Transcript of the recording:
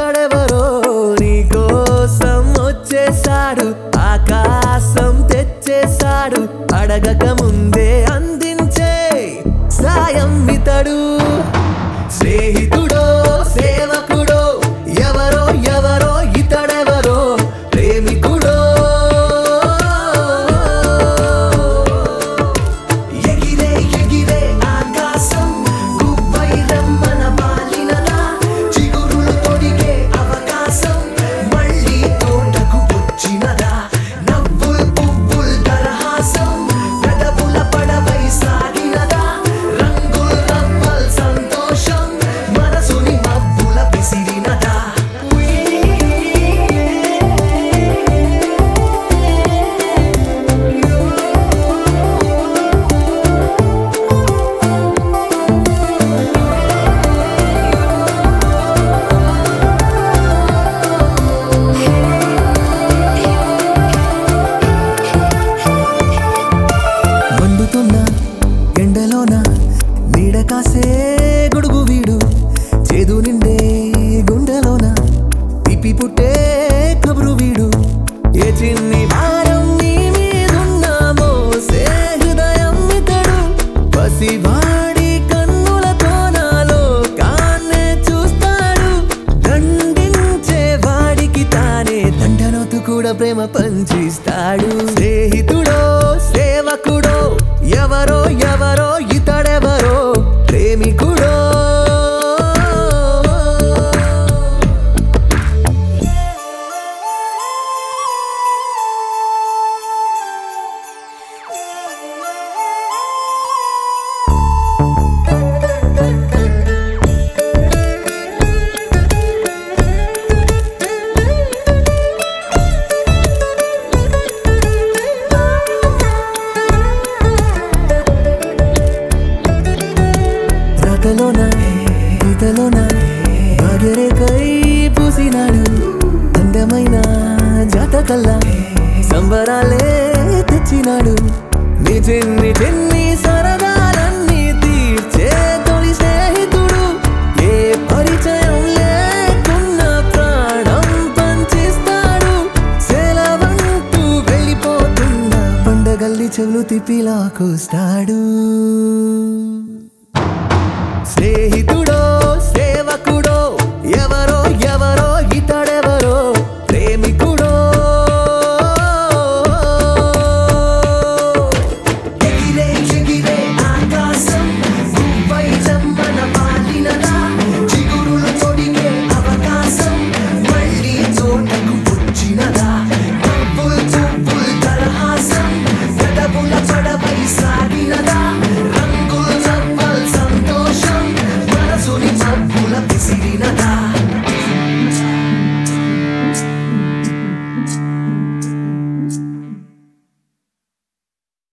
ఇతడెవరో నీ కోసం వచ్చేసాడు ఆకాశం తెచ్చేసాడు అడగక ముందే అందించే సాయం ఇతడు స్నేహితుడో సేవకుడో ఎవరో ఎవరో ఇతడెవరో ప్రేమికుడో ఎగిరే ఎగిరే ఆకాశం గువ్వై రమ్మన బాలినలా చిగురులు తొడిగే అవకాశం మళ్ళీ తోటకు వచ్చినదా నవ్వుల్ పువ్వుల్ దరహాసం పెదవుల పడవై సాగినదా రంగుల్ రవ్వల్ సంతోషం మనసుని మబ్బుల విసిరినదా మండుతున్న ఎండలోన నీడ కాసే గొడుగు వీడు చేదు నిండే గుండెలోన పిప్పి పుట్టే కబురు వీడు ఏ చిన్ని భారం నీ మీదున్నామో సే హృదయం ఇతడు పసివాడి కన్నులతో నాలో కాన్నే చూస్తాడు దండించే వాడికి తానే దండనొత్తు కూడా ప్రేమ పంచిస్తాడు స్నేహితుడో సేవకుడో ఎవరో ఎవరో ఇతడెవరో ప్రేమికుడో రాతలోన ఈతలోన భాగ్యరేఖై పూసినాడు అందమైన జాతకల్లా సంబరాలే తెచ్చినాడు నీ చిన్ని చిన్ని సరదాలన్నీ తీర్చే తొలి స్నేహితుడు ఏ పరిచయం లేకున్న ప్రాణం పంచిస్తాడు సెలవంటూ వెళ్ళిపోతున్న పండగల్లి చెవులు తిప్పిలాకొస్తాడు స్నేహితుడో స్నే